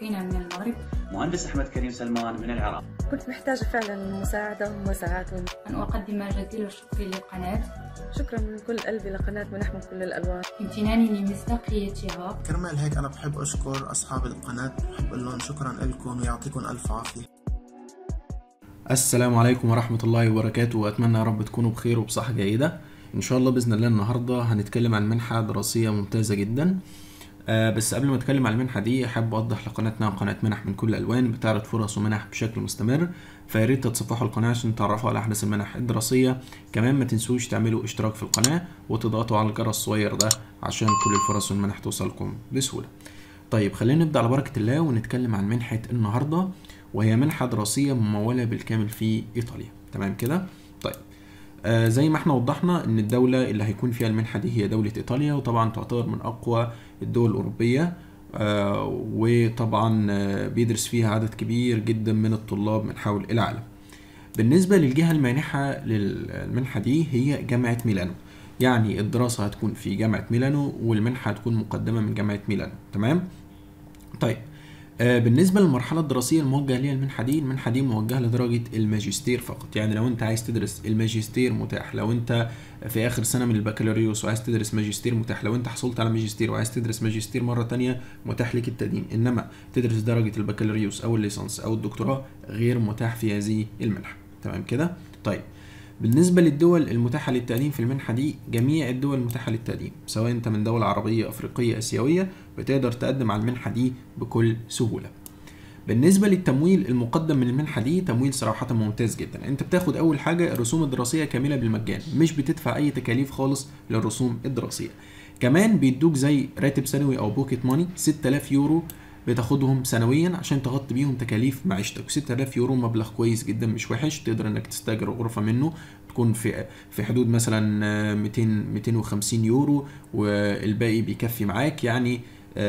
أخينا من المغرب مهندس أحمد كريم سلمان من العراق كنت محتاجة فعلا مساعدة ومساعات أن أقدم جزيل الشكر للقناة شكرا من كل قلبي لقناة منح من كل الألوان امتناني لمصداقيتها كرمال هيك أنا بحب أشكر أصحاب القناة بحب أقول لهم شكرا لكم ويعطيكم ألف عافية السلام عليكم ورحمة الله وبركاته وأتمنى يا رب تكونوا بخير وبصحة جيدة إن شاء الله بإذن الله النهاردة هنتكلم عن منحة دراسية ممتازة جدا آه بس قبل ما اتكلم عن المنحه دي احب اوضح لقناتنا قناه منح من كل الالوان بتعرض فرص ومنح بشكل مستمر فيا ريت تتصفحوا القناه عشان تعرفوا على احدث المنح الدراسيه كمان ما تنسوش تعملوا اشتراك في القناه وتضغطوا على الجرس الصغير ده عشان كل الفرص والمنح توصلكم بسهوله طيب خلينا نبدا على بركه الله ونتكلم عن منحه النهارده وهي منحه دراسيه مموله بالكامل في ايطاليا تمام كده طيب آه زي ما احنا وضحنا ان الدولة اللي هيكون فيها المنحة دي هي دولة ايطاليا وطبعا تعتبر من اقوى الدول الاوروبية آه وطبعا آه بيدرس فيها عدد كبير جدا من الطلاب من حول العالم بالنسبة للجهة المانحة للمنحة دي هي جامعة ميلانو يعني الدراسة هتكون في جامعة ميلانو والمنحة هتكون مقدمة من جامعة ميلانو تمام طيب آه بالنسبة للمرحلة الدراسية الموجهة ليها المنحة دي المنحة دي موجهة لدرجة الماجستير فقط يعني لو انت عايز تدرس الماجستير متاح لو انت في اخر سنة من البكالوريوس وعايز تدرس ماجستير متاح لو انت حصلت على ماجستير وعايز تدرس ماجستير مرة تانية متاح لك التقديم انما تدرس درجة البكالوريوس او الليسانس او الدكتوراه غير متاح في هذه المنحة تمام كده طيب بالنسبة للدول المتاحة للتقديم في المنحة دي جميع الدول المتاحة للتقديم سواء انت من دولة عربية افريقية اسيوية بتقدر تقدم على المنحة دي بكل سهولة بالنسبة للتمويل المقدم من المنحة دي تمويل صراحة ممتاز جدا انت بتاخد اول حاجة الرسوم الدراسية كاملة بالمجان مش بتدفع اي تكاليف خالص للرسوم الدراسية كمان بيدوك زي راتب سنوي او بوكيت ماني 6000 يورو بتاخدهم سنويا عشان تغطي بيهم تكاليف معيشتك 6000 يورو مبلغ كويس جدا مش وحش تقدر انك تستاجر غرفه منه تكون في في حدود مثلا 200 250 يورو والباقي بيكفي معاك يعني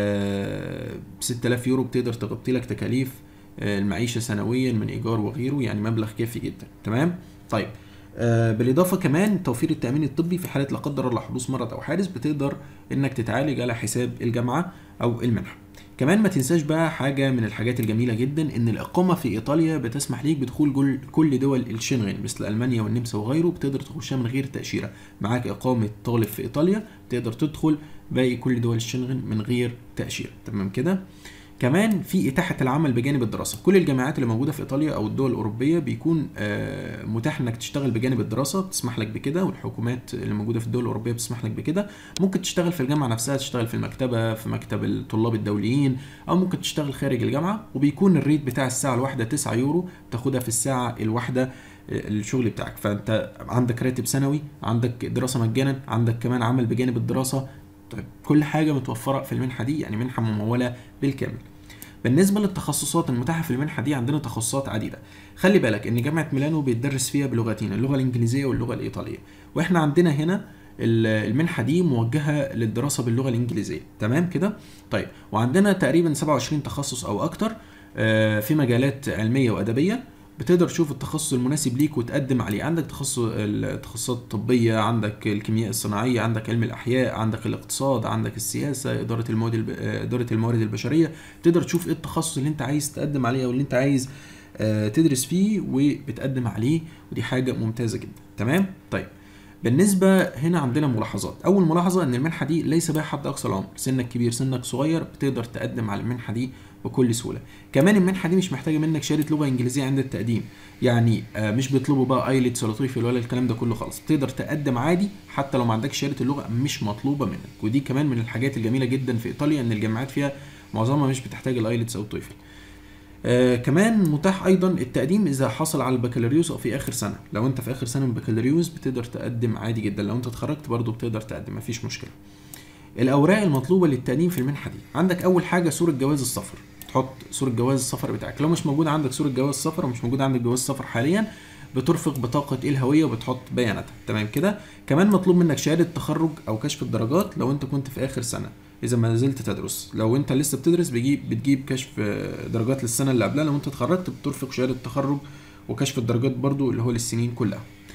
6000 يورو بتقدر تغطي لك تكاليف المعيشه سنويا من ايجار وغيره يعني مبلغ كافي جدا تمام طيب آه بالاضافه كمان توفير التامين الطبي في حاله لا قدر الله حدوث مرض او حادث بتقدر انك تتعالج على حساب الجامعه او المنحه كمان ما تنساش بقى حاجه من الحاجات الجميله جدا ان الاقامه في ايطاليا بتسمح ليك بدخول كل دول الشنغن مثل المانيا والنمسا وغيره بتقدر تخشها من غير تاشيره معاك اقامه طالب في ايطاليا تقدر تدخل باقي كل دول الشنغن من غير تاشيره تمام كده كمان في اتاحه العمل بجانب الدراسه كل الجامعات اللي موجوده في ايطاليا او الدول الاوروبيه بيكون متاح انك تشتغل بجانب الدراسه بتسمح لك بكده والحكومات اللي موجوده في الدول الاوروبيه بتسمح لك بكده ممكن تشتغل في الجامعه نفسها تشتغل في المكتبه في مكتب الطلاب الدوليين او ممكن تشتغل خارج الجامعه وبيكون الريت بتاع الساعه الواحده 9 يورو تاخدها في الساعه الواحده الشغل بتاعك فانت عندك راتب سنوي عندك دراسه مجانا عندك كمان عمل بجانب الدراسه طيب كل حاجه متوفره في المنحه دي يعني منحه مموله بالكامل بالنسبه للتخصصات المتاحه في المنحه دي عندنا تخصصات عديده خلي بالك ان جامعه ميلانو بيتدرس فيها بلغتين اللغه الانجليزيه واللغه الايطاليه واحنا عندنا هنا المنحه دي موجهه للدراسه باللغه الانجليزيه تمام كده طيب وعندنا تقريبا 27 تخصص او اكتر في مجالات علميه وادبيه بتقدر تشوف التخصص المناسب ليك وتقدم عليه عندك تخصص التخصصات الطبية عندك الكيمياء الصناعية عندك علم الأحياء عندك الاقتصاد عندك السياسة إدارة المواد الب... إدارة الموارد البشرية تقدر تشوف إيه التخصص اللي أنت عايز تقدم عليه أو اللي أنت عايز تدرس فيه وبتقدم عليه ودي حاجة ممتازة جدا تمام طيب بالنسبة هنا عندنا ملاحظات أول ملاحظة أن المنحة دي ليس بها حد أقصى العمر سنك كبير سنك صغير بتقدر تقدم على المنحة دي بكل سهوله كمان المنحه دي مش محتاجه منك شهاده لغه انجليزيه عند التقديم يعني آه مش بيطلبوا بقى ايلتس ولا تويفل ولا الكلام ده كله خالص تقدر تقدم عادي حتى لو ما عندكش شهاده اللغه مش مطلوبه منك ودي كمان من الحاجات الجميله جدا في ايطاليا ان الجامعات فيها معظمها مش بتحتاج الايلتس او التويفل آه كمان متاح ايضا التقديم اذا حصل على البكالوريوس او في اخر سنه لو انت في اخر سنه من البكالوريوس بتقدر تقدم عادي جدا لو انت اتخرجت برضه بتقدر تقدم مفيش مشكله الاوراق المطلوبه للتقديم في المنحه دي عندك اول حاجه صوره جواز السفر تحط صوره جواز السفر بتاعك لو مش موجود عندك صوره جواز السفر ومش موجود عندك جواز السفر حاليا بترفق بطاقة الهوية وبتحط بياناتها تمام كده كمان مطلوب منك شهادة تخرج أو كشف الدرجات لو أنت كنت في آخر سنة إذا ما زلت تدرس لو أنت لسه بتدرس بيجيب بتجيب كشف درجات للسنة اللي قبلها لو أنت اتخرجت بترفق شهادة تخرج وكشف الدرجات برضو اللي هو للسنين كلها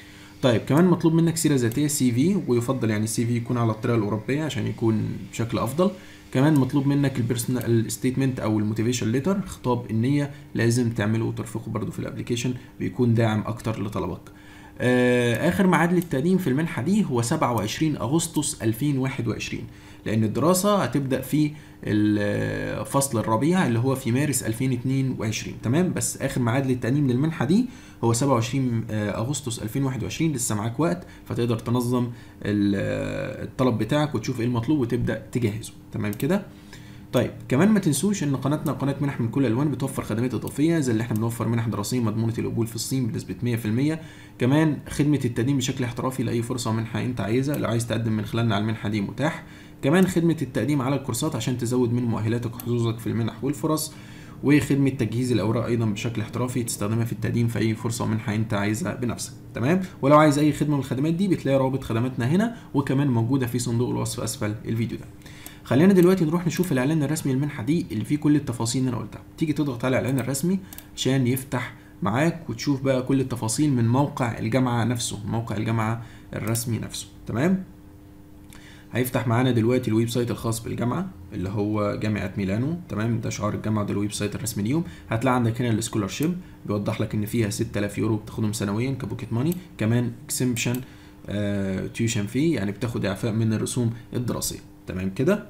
طيب كمان مطلوب منك سيره ذاتيه سي في ويفضل يعني السي في يكون على الطريقه الاوروبيه عشان يكون بشكل افضل كمان مطلوب منك البيرسونال ستيتمنت او الموتيفيشن ليتر خطاب النيه لازم تعمله وترفقه برضو في الابلكيشن بيكون داعم اكتر لطلبك آه، اخر ميعاد للتقديم في المنحه دي هو 27 اغسطس 2021 لان الدراسه هتبدا في الفصل الربيع اللي هو في مارس 2022 تمام بس اخر ميعاد للتقديم للمنحه دي هو 27 آه، اغسطس 2021 لسه معاك وقت فتقدر تنظم ال- آه، الطلب بتاعك وتشوف ايه المطلوب وتبدا تجهزه تمام كده طيب كمان ما تنسوش ان قناتنا قناه منح من كل الالوان بتوفر خدمات اضافيه زي اللي احنا بنوفر منح دراسيه مضمونه القبول في الصين بنسبه 100% كمان خدمه التقديم بشكل احترافي لاي فرصه منحه انت عايزها لو عايز تقدم من خلالنا على المنحه دي متاح كمان خدمه التقديم على الكورسات عشان تزود من مؤهلاتك وحظوظك في المنح والفرص وخدمه تجهيز الاوراق ايضا بشكل احترافي تستخدمها في التقديم في اي فرصه منحه انت عايزها بنفسك تمام ولو عايز اي خدمه من الخدمات دي بتلاقي رابط خدماتنا هنا وكمان موجوده في صندوق الوصف اسفل الفيديو ده خلينا دلوقتي نروح نشوف الاعلان الرسمي للمنحه دي اللي فيه كل التفاصيل اللي انا قلتها تيجي تضغط على الاعلان الرسمي عشان يفتح معاك وتشوف بقى كل التفاصيل من موقع الجامعه نفسه موقع الجامعه الرسمي نفسه تمام هيفتح معانا دلوقتي الويب سايت الخاص بالجامعه اللي هو جامعه ميلانو تمام ده شعار الجامعه ده الويب سايت الرسمي ليهم هتلاقي عندك هنا السكولارشيب بيوضح لك ان فيها 6000 يورو بتاخدهم سنويا كبوكيت ماني كمان اكسمبشن تيوشن في يعني بتاخد اعفاء من الرسوم الدراسيه تمام كده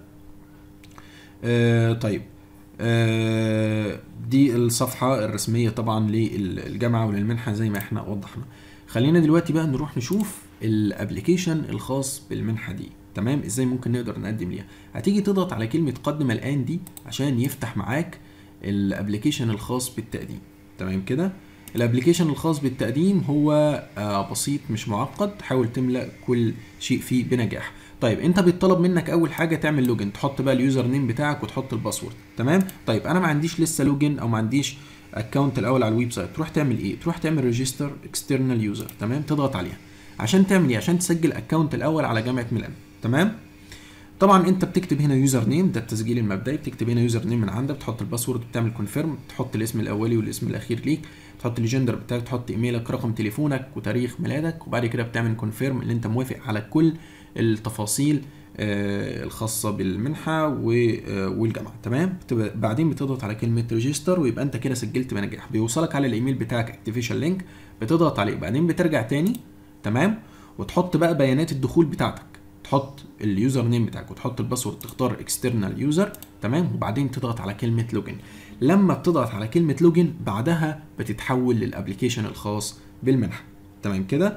آه طيب آه دي الصفحة الرسمية طبعا للجامعة وللمنحة زي ما احنا وضحنا خلينا دلوقتي بقى نروح نشوف الابليكيشن الخاص بالمنحة دي تمام ازاي ممكن نقدر نقدم ليها هتيجي تضغط على كلمة قدم الان دي عشان يفتح معاك الابليكيشن الخاص بالتقديم تمام كده الابليكيشن الخاص بالتقديم هو آه بسيط مش معقد حاول تملأ كل شيء فيه بنجاح طيب انت بيطلب منك اول حاجه تعمل لوجن تحط بقى اليوزر نيم بتاعك وتحط الباسورد تمام طيب انا ما عنديش لسه لوجن او ما عنديش اكونت الاول على الويب سايت تروح تعمل ايه تروح تعمل ريجستر اكسترنال يوزر تمام تضغط عليها عشان تعمل ايه عشان تسجل اكونت الاول على جامعه ميلان تمام طبعا انت بتكتب هنا يوزر نيم ده التسجيل المبدئي بتكتب هنا يوزر نيم من عندك تحط الباسورد بتعمل كونفيرم تحط الاسم الاولي والاسم الاخير ليك تحط الجندر بتاعك تحط ايميلك رقم تليفونك وتاريخ ميلادك وبعد كده بتعمل كونفيرم اللي انت موافق على كل التفاصيل آه، الخاصة بالمنحة و- آه، والجامعة تمام بتبقى- بعدين بتضغط على كلمة ريجستر ويبقى انت كده سجلت بنجاح بيوصلك على الايميل بتاعك اكتيفيشن لينك بتضغط عليه بعدين بترجع تاني تمام وتحط بقى بيانات الدخول بتاعتك تحط اليوزر نيم بتاعك وتحط الباسورد تختار اكسترنال يوزر تمام وبعدين تضغط على كلمه لوجن لما بتضغط على كلمه لوجن بعدها بتتحول للابلكيشن الخاص بالمنحه تمام كده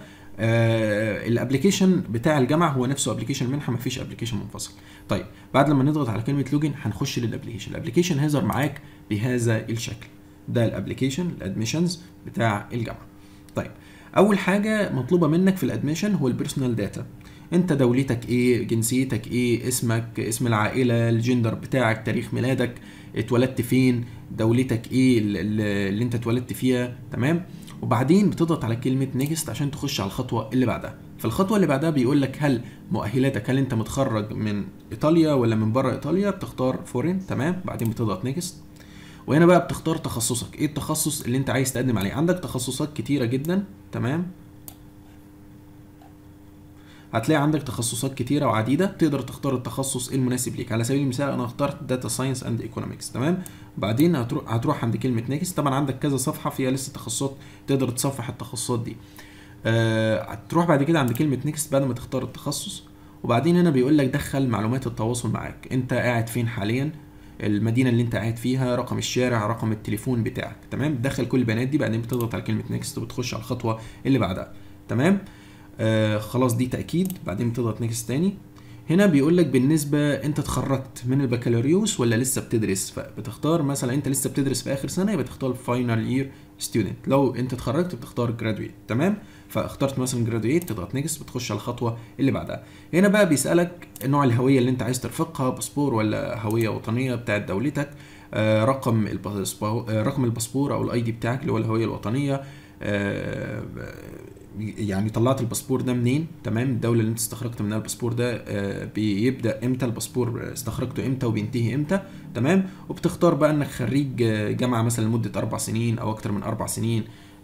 آه الابلكيشن بتاع الجامعه هو نفسه ابلكيشن منحه مفيش ابلكيشن منفصل طيب بعد لما نضغط على كلمه لوجن هنخش للابلكيشن الابلكيشن هيظهر معاك بهذا الشكل ده الابلكيشن الادميشنز بتاع الجامعه طيب اول حاجه مطلوبه منك في الادميشن هو البيرسونال داتا انت دولتك ايه جنسيتك ايه اسمك اسم العائله الجندر بتاعك تاريخ ميلادك اتولدت فين دولتك ايه ال- ال- اللي انت اتولدت فيها تمام وبعدين بتضغط على كلمه نيكست عشان تخش على الخطوه اللي بعدها في الخطوه اللي بعدها بيقول لك هل مؤهلاتك هل انت متخرج من ايطاليا ولا من بره ايطاليا بتختار فورين تمام بعدين بتضغط نيكست وهنا بقى بتختار تخصصك ايه التخصص اللي انت عايز تقدم عليه عندك تخصصات كتيره جدا تمام هتلاقي عندك تخصصات كتيرة وعديدة تقدر تختار التخصص المناسب ليك على سبيل المثال انا اخترت داتا ساينس اند ايكونومكس تمام بعدين هتروح هتروح عند كلمة نيكست طبعا عندك كذا صفحة فيها لسه تخصصات تقدر تصفح التخصصات دي آه هتروح بعد كده عند كلمة نيكست بعد ما تختار التخصص وبعدين هنا بيقول لك دخل معلومات التواصل معاك انت قاعد فين حاليا المدينه اللي انت قاعد فيها رقم الشارع رقم التليفون بتاعك تمام بتدخل كل البيانات دي بعدين بتضغط على كلمه نيكست وبتخش على الخطوه اللي بعدها تمام آه خلاص دي تاكيد بعدين بتضغط نيكست تاني هنا بيقول لك بالنسبه انت اتخرجت من البكالوريوس ولا لسه بتدرس فبتختار مثلا انت لسه بتدرس في اخر سنه يبقى تختار فاينل يير ستودنت لو انت اتخرجت بتختار جرادويت تمام فاخترت مثلا جرادويت تضغط نيكست بتخش على الخطوه اللي بعدها هنا بقى بيسالك نوع الهويه اللي انت عايز ترفقها باسبور ولا هويه وطنيه بتاعت دولتك آه رقم الباسبور آه رقم الباسبور او الاي دي بتاعك اللي هو الهويه الوطنيه آه يعني طلعت الباسبور ده منين تمام الدوله اللي انت استخرجت منها الباسبور ده آه بيبدا امتى الباسبور استخرجته امتى وبينتهي امتى تمام وبتختار بقى انك خريج جامعه مثلا لمده اربع سنين او اكتر من اربع سنين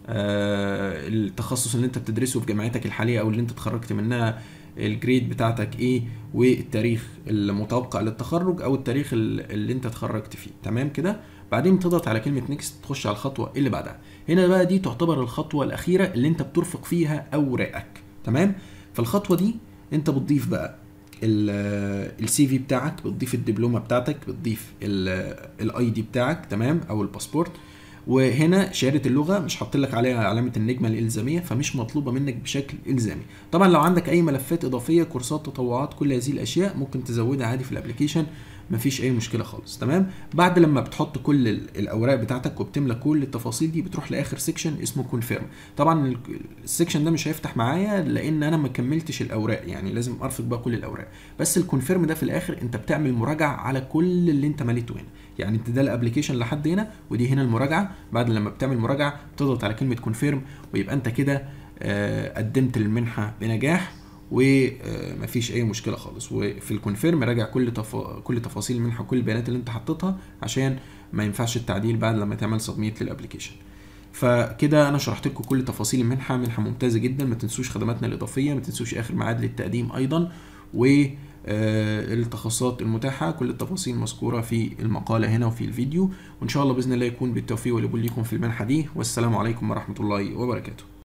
آه، التخصص اللي انت بتدرسه في جامعتك الحاليه او اللي انت اتخرجت منها الجريد بتاعتك ايه والتاريخ المتوقع للتخرج او التاريخ ال- اللي انت اتخرجت فيه تمام كده بعدين تضغط على كلمه نيكست تخش على الخطوه اللي بعدها هنا بقى دي تعتبر الخطوه الاخيره اللي انت بترفق فيها اوراقك تمام فالخطوه دي انت بتضيف بقى السي في بتاعك بتضيف الدبلومه بتاعتك بتضيف الاي دي بتاعك تمام او الباسبورت وهنا شهاده اللغه مش حاطط لك عليها علامه النجمه الالزاميه فمش مطلوبه منك بشكل الزامي طبعا لو عندك اي ملفات اضافيه كورسات تطوعات كل هذه الاشياء ممكن تزودها عادي في الابلكيشن مفيش اي مشكله خالص تمام بعد لما بتحط كل ال- الاوراق بتاعتك وبتملى كل التفاصيل دي بتروح لاخر سيكشن اسمه كونفيرم طبعا ال- السيكشن ده مش هيفتح معايا لان انا ما كملتش الاوراق يعني لازم ارفق بقى كل الاوراق بس الكونفيرم ده في الاخر انت بتعمل مراجعه على كل اللي انت مليته هنا يعني انت ده الابلكيشن لحد هنا ودي هنا المراجعه بعد لما بتعمل مراجعه بتضغط على كلمه كونفيرم ويبقى انت كده آه، قدمت للمنحه بنجاح ومفيش اي مشكله خالص وفي الكونفيرم راجع كل تف... كل تفاصيل المنحه وكل البيانات اللي انت حطيتها عشان ما ينفعش التعديل بعد لما تعمل سبميت للابلكيشن فكده انا شرحت لكم كل تفاصيل المنحه منحه ممتازه جدا ما تنسوش خدماتنا الاضافيه ما تنسوش اخر ميعاد للتقديم ايضا و آه، التخصصات المتاحة كل التفاصيل مذكورة في المقالة هنا وفي الفيديو وإن شاء الله بإذن الله يكون بالتوفيق والقبول ليكم في المنحة دي والسلام عليكم ورحمة الله وبركاته